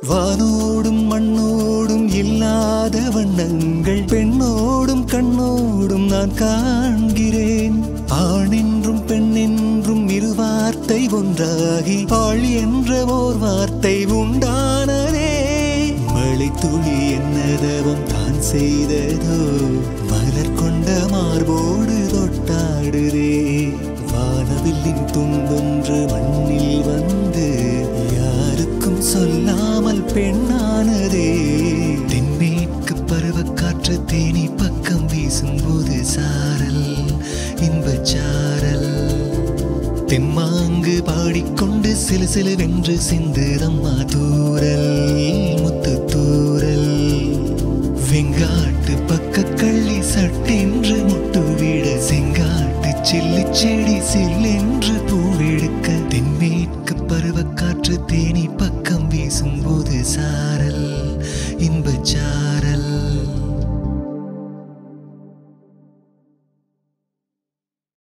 வானோடும் மண்ணோடும் இல்லாத வண்ணங்கள் பெண்ணோடும் கண்ணோடும் நான் காண்கிறேன் ஆண் என்றும் பெண் என்றும் இரு வார்த்தை ஒன்றாகி ஆள் என்ற ஓர் வார்த்தை உண்டானதே மழை துளி என்னதவம் தான் செய்ததோ மலர் கொண்ட மார்போடு தொட்டாடுதே வானவில்லின் துண்டொன்று மண்ணில் வந்து யாருக்கும் சொல்லாமல் பெண்ணானதே தென்மேற்கு பருவக்காற்று தேனி பக்கம் வீசும்போது சாரல் இன்பச்சாரல் தெம்மாங்கு பாடிக்கொண்டு சிலு சிலுவென்று சிந்துதம்மா தூரல் முத்து தூரல் வெங்காட்டு பக்க கள்ளி சட்டென்று முட்டுவிட செங்காட்டு சில்லி செடி சில்லென்று பூவெடுக்க தென்மேற்கு பருவக்காற்று தேனி பக்கம் வீசும்போது சாரல் இன்பச்சாரல்